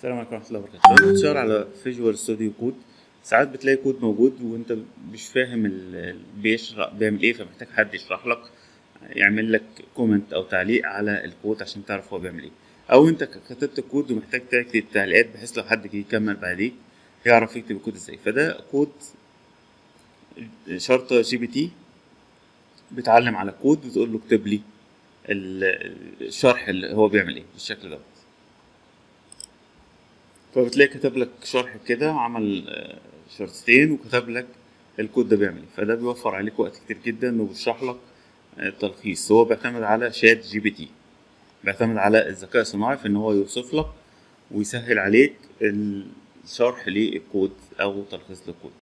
السلام عليكم ورحمة الله وبركاته لو انت بتشتغل على فيجوال ستوديو كود ساعات بتلاقي كود موجود وانت مش فاهم ال- ال- بيشرح بيعمل ايه فمحتاج حد يشرح لك يعمل لك كومنت او تعليق على الكود عشان تعرف هو بيعمل ايه او انت ك- كتبت الكود ومحتاج تكتب تعليقات بحيث لو حد جه يكمل بعديك يعرف يكتب الكود ازاي فده كود شرطة جي بي تي بتعلم على كود بتقول له اكتب لي ال- الشرح اللي هو بيعمل ايه بالشكل دوت فبتلاقي كتب لك شرح كده عمل آه، شرطتين وكتب لك الكود ده بيعمل ايه فده بيوفر عليك وقت كتير جدا وبيشرح لك آه، تلخيص هو بيعتمد على شات جي بي تي بيعتمد على الذكاء الصناعي في ان هو يوصف لك ويسهل عليك الشرح للكود او تلخيص للكود